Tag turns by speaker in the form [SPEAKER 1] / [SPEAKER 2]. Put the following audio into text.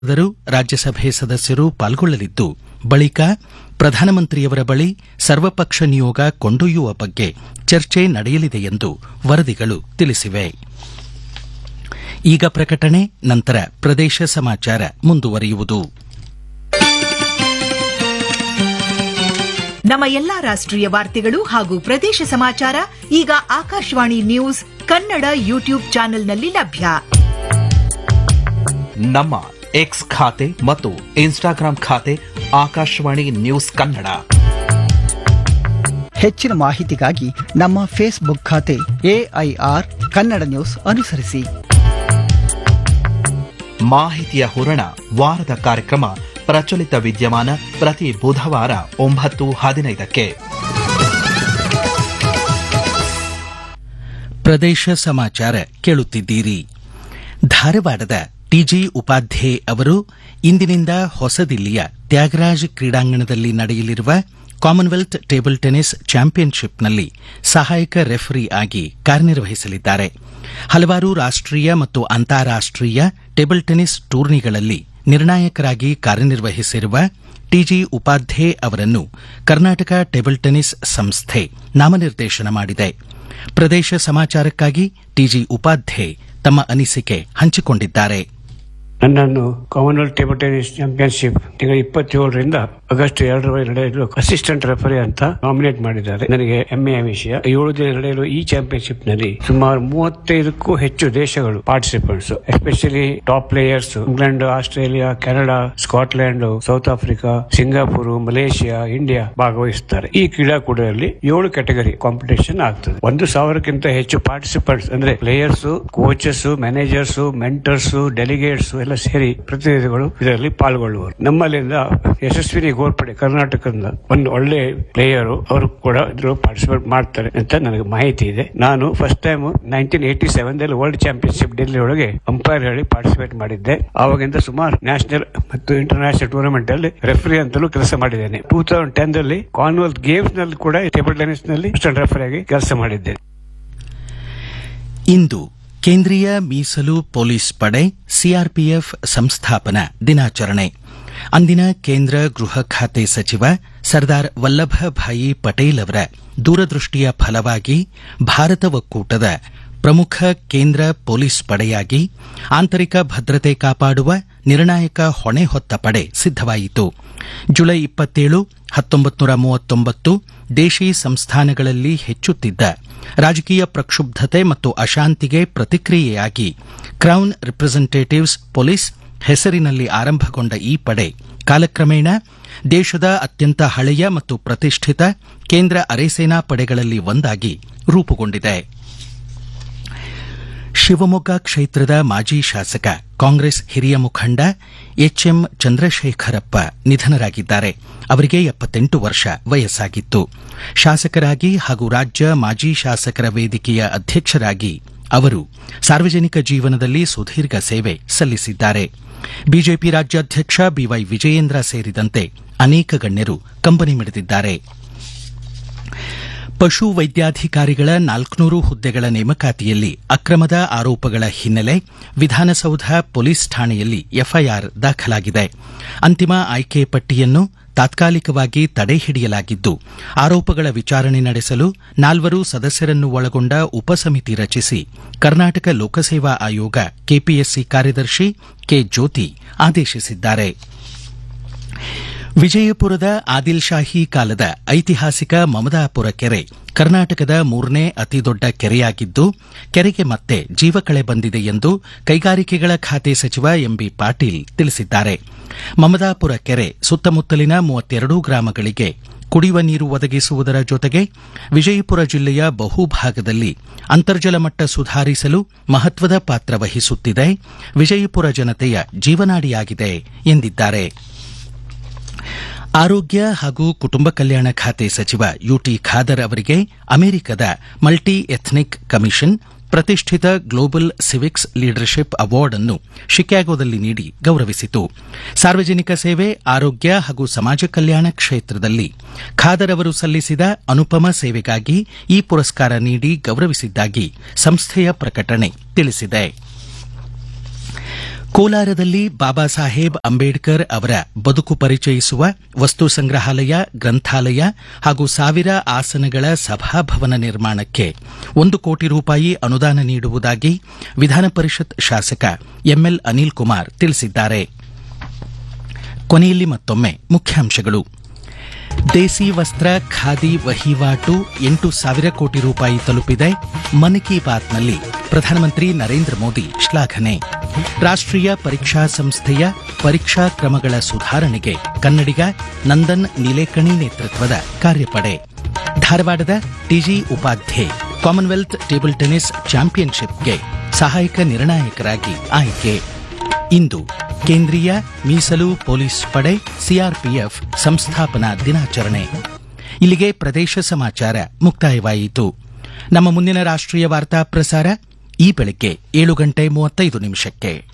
[SPEAKER 1] ಸಂಸದರು ರಾಜ್ಯಸಭೆ ಸದಸ್ಯರು ಪಾಲ್ಗೊಳ್ಳಲಿದ್ದು ಬಳಿಕ ಪ್ರಧಾನಮಂತ್ರಿಯವರ ಬಳಿ ಸರ್ವಪಕ್ಷ ನಿಯೋಗ ಕೊಂಡೊಯ್ಯುವ ಬಗ್ಗೆ ಚರ್ಚೆ ನಡೆಯಲಿದೆ ಎಂದು ವರದಿಗಳು ತಿಳಿಸಿವೆ ಈಗ ಪ್ರಕಟಣೆ ನಂತರ ಪ್ರದೇಶ ಸಮಾಚಾರ ಮುಂದುವರಿಯುವುದು
[SPEAKER 2] ನಮ್ಮ ಎಲ್ಲಾ ರಾಷ್ಟ್ರೀಯ ವಾರ್ತೆಗಳು ಹಾಗೂ ಪ್ರದೇಶ ಸಮಾಚಾರ ಈಗ ಆಕಾಶವಾಣಿ ನ್ಯೂಸ್ ಕನ್ನಡ ಯೂಟ್ಯೂಬ್ ಚಾನೆಲ್ನಲ್ಲಿ ಲಭ್ಯ
[SPEAKER 3] ನಮ್ಮ ಎಕ್ಸ್ ಖಾತೆ ಮತ್ತು ಇನ್ಸ್ಟಾಗ್ರಾಂ ಖಾತೆ ಆಕಾಶವಾಣಿ ನ್ಯೂಸ್ ಕನ್ನಡ
[SPEAKER 4] ಹೆಚ್ಚಿನ ಮಾಹಿತಿಗಾಗಿ ನಮ್ಮ ಫೇಸ್ಬುಕ್ ಖಾತೆ ಎಐಆರ್ ಕನ್ನಡ ನ್ಯೂಸ್ ಅನುಸರಿಸಿ
[SPEAKER 3] ಮಾಹಿತಿಯ ಹೂರಣ ವಾರದ ಕಾರ್ಯಕ್ರಮ ಪ್ರಚಲಿತ ವಿದ್ಯಮಾನ ಪ್ರತಿ ಬುಧವಾರ ಒಂಬತ್ತು ಹದಿನೈದಕ್ಕೆ
[SPEAKER 1] ಪ್ರದೇಶ ಸಮಾಚಾರ ಕೇಳುತ್ತಿದ್ದೀರಿ ಧಾರವಾಡದ ಟಿಜಿ ಉಪಾಧ್ಯೆ ಅವರು ಇಂದಿನಿಂದ ಹೊಸದಿಲ್ಲಿಯ ತ್ಯಾಗರಾಜ್ ಕ್ರೀಡಾಂಗಣದಲ್ಲಿ ನಡೆಯಲಿರುವ ಕಾಮನ್ವೆಲ್ತ್ ಟೇಬಲ್ ಟೆನಿಸ್ ಚಾಂಪಿಯನ್ಶಿಪ್ನಲ್ಲಿ ಸಹಾಯಕ ರೆಫರಿ ಆಗಿ ಕಾರ್ಯನಿರ್ವಹಿಸಲಿದ್ದಾರೆ ಹಲವಾರು ರಾಷ್ಟ್ರೀಯ ಮತ್ತು ಅಂತಾರಾಷ್ಟ್ರೀಯ ಟೇಬಲ್ ಟೆನಿಸ್ ಟೂರ್ನಿಗಳಲ್ಲಿ ನಿರ್ಣಾಯಕರಾಗಿ ಕಾರ್ಯನಿರ್ವಹಿಸಿರುವ ಟಿಜಿ ಉಪಾಧ್ಯೆ ಅವರನ್ನು ಕರ್ನಾಟಕ ಟೇಬಲ್ ಟೆನಿಸ್ ಸಂಸ್ಥೆ ನಾಮನಿರ್ದೇಶನ ಮಾಡಿದೆ ಪ್ರದೇಶ ಸಮಾಚಾರಕ್ಕಾಗಿ ಟಿಜಿ ಉಪಾಧ್ಯೆ ತಮ್ಮ ಅನಿಸಿಕೆ ಹಂಚಿಕೊಂಡಿದ್ದಾರೆ
[SPEAKER 5] ನನ್ನನ್ನು ಕಾಮನ್ವೆಲ್ತ್ ಟೇಬಲ್ ಟೆನಿಸ್ ಚಾಂಪಿಯನ್ಶಿಪ್ ತಿಂಗಳ ಇಪ್ಪತ್ತೇಳರಿಂದ ಆಗಸ್ಟ್ ಎರಡರವರೆಗೆ ನಡೆಯಲು ಅಸಿಸ್ಟೆಂಟ್ ರೆಫರಿ ಅಂತ ನಾಮಿನೇಟ್ ಮಾಡಿದ್ದಾರೆ ನನಗೆ ಹೆಮ್ಮೆಯ ವಿಷಯ ಏಳು ದಿನ ನಡೆಯಲು ಈ ಚಾಂಪಿಯನ್ಶಿಪ್ ನಲ್ಲಿ ಸುಮಾರು ಮೂವತ್ತೈದಕ್ಕೂ ಹೆಚ್ಚು ದೇಶಗಳು participants especially top players England Australia Canada Scotland South Africa Singapore Malaysia India ಭಾಗವಹಿಸುತ್ತಾರೆ ಈ ಕ್ರೀಡಾಕೂಟದಲ್ಲಿ ಏಳು ಕ್ಯಾಟಗರಿ ಕಾಂಪಿಟೇಷನ್ ಆಗ್ತದೆ ಒಂದು ಸಾವಿರಕ್ಕಿಂತ ಹೆಚ್ಚು ಪಾರ್ಟಿಸಿಪೆಂಟ್ಸ್ ಅಂದ್ರೆ players coaches managers mentors delegates ಎಲ್ಲ ಸೇರಿ ಪ್ರತಿನಿಧಿಗಳು ಇದರಲ್ಲಿ ಪಾಲ್ಗೊಳ್ಳುವರು ನಮ್ಮಲ್ಲಿಂದ ಯಶಸ್ವಿನಿ ಗೋರ್ಪಡೆ ಕರ್ನಾಟಕದಿಂದ ಒಂದು ಒಳ್ಳೆ ಪ್ಲೇಯರ್ ಅವರು ಕೂಡ ಇದ್ರಲ್ಲಿ ಪಾರ್ಟಿಸಿಪೇಟ್ ಮಾಡ್ತಾರೆ ಅಂತ ನನಗೆ ಮಾಹಿತಿ ಇದೆ ನಾನು first time nineteen eighty seven ದಲ್ಲಿ ವರ್ಲ್ಡ್ ಚಾಂಪಿಯನ್ಶಿಪ್ ಡೆಲ್ಲಿ ಒಳಗೆ ಅಂಪೈರ್ ಹೇಳಿ ಪಾರ್ಟಿಸಿಪೇಟ್ ಮಾಡಿದ್ದೆ ಆವಾಗಿಂದ ಸುಮಾರು ನ್ಯಾಷನಲ್ ಮತ್ತು ಇಂಟರ್ನ್ಯಾಷನಲ್ ಟೂರ್ನಮೆಂಟ್ ಅಲ್ಲಿ ರೆಫರಿ ಅಂತಲೂ ಕೆಲಸ ಮಾಡಿದ್ದೇನೆ ಟೂ ತೌಸಂಡ್ ಟೆನ್ ದಲ್ಲಿ ಕಾನ್ವೆಲ್ತ್ ಗೇಮ್ಸ್ ನಲ್ಲಿ ಕೂಡ ಟೇಬಲ್ ಟೆನಿಸ್ ನಲ್ಲಿ ರೆಫರಿ ಆಗಿ ಕೆಲಸ ಮಾಡಿದ್ದೆ
[SPEAKER 1] ಇಂದು ಕೇಂದ್ರೀಯ ಮೀಸಲು ಪೊಲೀಸ್ ಪಡೆ ಸಿಆರ್ಪಿಎಫ್ ಸಂಸ್ಥಾಪನಾ ದಿನಾಚರಣೆ ಅಂದಿನ ಕೇಂದ್ರ ಗೃಹ ಖಾತೆ ಸಚಿವ ಸರ್ದಾರ್ ವಲ್ಲಭಭಾಯಿ ಪಟೇಲ್ ಅವರ ದೂರದೃಷ್ಟಿಯ ಫಲವಾಗಿ ಭಾರತ ಒಕ್ಕೂಟದ ಪ್ರಮುಖ ಕೇಂದ್ರ ಪೊಲೀಸ್ ಪಡೆಯಾಗಿ ಆಂತರಿಕ ಭದ್ರತೆ ಕಾಪಾಡುವ ನಿರ್ಣಾಯಕ ಹೊಣೆ ಹೊತ್ತ ಪಡೆ ಸಿದ್ದವಾಯಿತು ಜುಲೈ ಇಪ್ಪತ್ತೇಳು ಹತ್ತೊಂಬತ್ತು ನೂರ ಮೂವತ್ತೊಂಬತ್ತು ದೇಶಿ ಸಂಸ್ಥಾನಗಳಲ್ಲಿ ಹೆಚ್ಚುತ್ತಿದ್ದ ರಾಜಕೀಯ ಪ್ರಕ್ಷುಬ್ಧತೆ ಮತ್ತು ಅಶಾಂತಿಗೆ ಪ್ರತಿಕ್ರಿಯೆಯಾಗಿ ಕ್ರೌನ್ ರಿಪ್ರೆಸೆಂಟೇಟಿವ್ಸ್ ಪೊಲೀಸ್ ಹೆಸರಿನಲ್ಲಿ ಆರಂಭಗೊಂಡ ಈ ಪಡೆ ಕಾಲಕ್ರಮೇಣ ದೇಶದ ಅತ್ಯಂತ ಹಳೆಯ ಮತ್ತು ಪ್ರತಿಷ್ಠಿತ ಕೇಂದ್ರ ಅರೆಸೇನಾ ಪಡೆಗಳಲ್ಲಿ ಒಂದಾಗಿ ರೂಪುಗೊಂಡಿದೆ ಶಿವಮೊಗ್ಗ ಕ್ಷೇತ್ರದ ಮಾಜಿ ಶಾಸಕ ಕಾಂಗ್ರೆಸ್ ಹಿರಿಯ ಮುಖಂಡ ಎಚ್ಎಂ ಚಂದ್ರಶೇಖರಪ್ಪ ನಿಧನರಾಗಿದ್ದಾರೆ ಅವರಿಗೆ ಎಪ್ಪತ್ತೆಂಟು ವರ್ಷ ವಯಸ್ಸಾಗಿತ್ತು ಶಾಸಕರಾಗಿ ಹಾಗೂ ರಾಜ್ಯ ಮಾಜಿ ಶಾಸಕರ ವೇದಿಕೆಯ ಅಧ್ಯಕ್ಷರಾಗಿ ಅವರು ಸಾರ್ವಜನಿಕ ಜೀವನದಲ್ಲಿ ಸುದೀರ್ಘ ಸೇವೆ ಸಲ್ಲಿಸಿದ್ದಾರೆ ಬಿಜೆಪಿ ರಾಜ್ಯಾಧ್ಯಕ್ಷ ಬಿವೈ ವಿಜಯೇಂದ್ರ ಸೇರಿದಂತೆ ಅನೇಕ ಗಣ್ಯರು ಕಂಬನಿ ಮಿಡಿದಿದ್ದಾರೆ ಪಶು ವೈದ್ಯಾಧಿಕಾರಿಗಳ ನಾಲ್ಕುನೂರು ಹುದ್ದೆಗಳ ನೇಮಕಾತಿಯಲ್ಲಿ ಅಕ್ರಮದ ಆರೋಪಗಳ ಹಿನ್ನೆಲೆ ವಿಧಾನಸೌಧ ಪೊಲೀಸ್ ಠಾಣೆಯಲ್ಲಿ ಎಫ್ಐಆರ್ ದಾಖಲಾಗಿದೆ ಅಂತಿಮ ಆಯ್ಕೆ ಪಟ್ಟಿಯನ್ನು ತಾತ್ಕಾಲಿಕವಾಗಿ ತಡೆ ಹಿಡಿಯಲಾಗಿದ್ದು ಆರೋಪಗಳ ವಿಚಾರಣೆ ನಡೆಸಲು ನಾಲ್ವರು ಸದಸ್ಯರನ್ನು ಒಳಗೊಂಡ ಉಪಸಮಿತಿ ರಚಿಸಿ ಕರ್ನಾಟಕ ಲೋಕಸೇವಾ ಆಯೋಗ ಕೆಪಿಎಸ್ಸಿ ಕಾರ್ಯದರ್ಶಿ ಕೆ ಜ್ಯೋತಿ ಆದೇಶಿಸಿದ್ದಾರೆ ವಿಜಯಪುರದ ಆದಿಲ್ ಶಾಹಿ ಕಾಲದ ಐತಿಹಾಸಿಕ ಮಮದಾಪುರ ಕೆರೆ ಕರ್ನಾಟಕದ ಮೂರನೇ ಅತಿದೊಡ್ಡ ಕೆರೆಯಾಗಿದ್ದು ಕೆರೆಗೆ ಮತ್ತೆ ಜೀವಕಳೆ ಬಂದಿದೆ ಎಂದು ಕೈಗಾರಿಕೆಗಳ ಖಾತೆ ಸಚಿವ ಎಂಬಿ ಪಾಟೀಲ್ ತಿಳಿಸಿದ್ದಾರೆ ಮಮದಾಪುರ ಕೆರೆ ಸುತ್ತಮುತ್ತಲಿನ ಮೂವತ್ತೆರಡು ಗ್ರಾಮಗಳಿಗೆ ಕುಡಿಯುವ ನೀರು ಒದಗಿಸುವುದರ ಜೊತೆಗೆ ವಿಜಯಪುರ ಜಿಲ್ಲೆಯ ಬಹುಭಾಗದಲ್ಲಿ ಅಂತರ್ಜಲ ಮಟ್ಟ ಸುಧಾರಿಸಲು ಮಹತ್ವದ ಪಾತ್ರ ವಹಿಸುತ್ತಿದೆ ವಿಜಯಪುರ ಜನತೆಯ ಜೀವನಾಡಿಯಾಗಿದೆ ಎಂದಿದ್ದಾರೆ ಆರೋಗ್ಯ ಹಾಗೂ ಕುಟುಂಬ ಕಲ್ಯಾಣ ಖಾತೆ ಸಚಿವ ಯುಟಿ ಖಾದರ್ ಅವರಿಗೆ ಅಮೆರಿಕದ ಮಲ್ಟಿ ಎಥ್ನಿಕ್ ಕಮಿಷನ್ ಪ್ರತಿಷ್ಠಿತ ಗ್ಲೋಬಲ್ ಸಿವಿಕ್ಸ್ ಲೀಡರ್ಶಿಪ್ ಅವಾರ್ಡ್ ಅನ್ನು ಶಿಕಾಗೋದಲ್ಲಿ ನೀಡಿ ಗೌರವಿಸಿತು ಸಾರ್ವಜನಿಕ ಸೇವೆ ಆರೋಗ್ಯ ಹಾಗೂ ಸಮಾಜ ಕಲ್ಯಾಣ ಕ್ಷೇತ್ರದಲ್ಲಿ ಖಾದರ್ ಅವರು ಸಲ್ಲಿಸಿದ ಅನುಪಮ ಸೇವೆಗಾಗಿ ಈ ಪುರಸ್ಕಾರ ನೀಡಿ ಗೌರವಿಸಿದ್ದಾಗಿ ಸಂಸ್ಥೆಯ ಪ್ರಕಟಣೆ ತಿಳಿಸಿದೆ ಕೋಲಾರದಲ್ಲಿ ಬಾಬಾ ಸಾಹೇಬ್ ಅಂಬೇಡ್ಕರ್ ಅವರ ಬದುಕು ಪರಿಚಯಿಸುವ ವಸ್ತು ಸಂಗ್ರಹಾಲಯ ಗ್ರಂಥಾಲಯ ಹಾಗೂ ಸಾವಿರ ಆಸನಗಳ ಸಭಾಭವನ ನಿರ್ಮಾಣಕ್ಕೆ ಒಂದು ಕೋಟಿ ರೂಪಾಯಿ ಅನುದಾನ ನೀಡುವುದಾಗಿ ವಿಧಾನ ಪರಿಷತ್ ಶಾಸಕ ಎಂಎಲ್ ಅನಿಲ್ ಕುಮಾರ್ ತಿಳಿಸಿದ್ದಾರೆ ಕೊನೆಯಲ್ಲಿ ಮತ್ತೊಮ್ಮೆ ಮುಖ್ಯಾಂಶಗಳು ದೇಸಿ ವಸ್ತ್ರ ಖಾದಿ ವಹಿವಾಟು ಎಂಟು ಸಾವಿರ ಕೋಟಿ ರೂಪಾಯಿ ತಲುಪಿದೆ ಮನ್ ಕಿ ಬಾತ್ನಲ್ಲಿ ಪ್ರಧಾನಮಂತ್ರಿ ನರೇಂದ್ರ ಮೋದಿ ಶ್ಲಾಘನೆ ರಾಷ್ಟ್ರೀಯ ಪರೀಕ್ಷಾ ಸಂಸ್ಥೆಯ ಪರೀಕ್ಷಾ ಕ್ರಮಗಳ ಸುಧಾರಣೆಗೆ ಕನ್ನಡಿಗ ನಂದನ್ ನಿಲೇಕಣಿ ನೇತೃತ್ವದ ಕಾರ್ಯಪಡೆ ಧಾರವಾಡದ TG Upadhye commonwealth table tennis ಚಾಂಪಿಯನ್ಶಿಪ್ಗೆ ಸಹಾಯಕ ನಿರ್ಣಾಯಕರಾಗಿ ಆಯ್ಕೆ ಇಂದು ಕೇಂದ್ರೀಯ ಮೀಸಲು ಪೊಲೀಸ್ ಪಡೆ ಸಿಆರ್ಪಿಎಫ್ ಸಂಸ್ಥಾಪನಾ ದಿನಾಚರಣೆ ಇಲ್ಲಿಗೆ ಪ್ರದೇಶ ಸಮಾಚಾರ ಮುಕ್ತಾಯವಾಯಿತು ನಮ್ಮ ಮುಂದಿನ ರಾಷ್ಟ್ರೀಯ ವಾರ್ತಾ ಪ್ರಸಾರ ಈ ಬೆಳಗ್ಗೆ ಏಳು ಗಂಟೆ ಮೂವತ್ತೈದು ನಿಮಿಷಕ್ಕೆ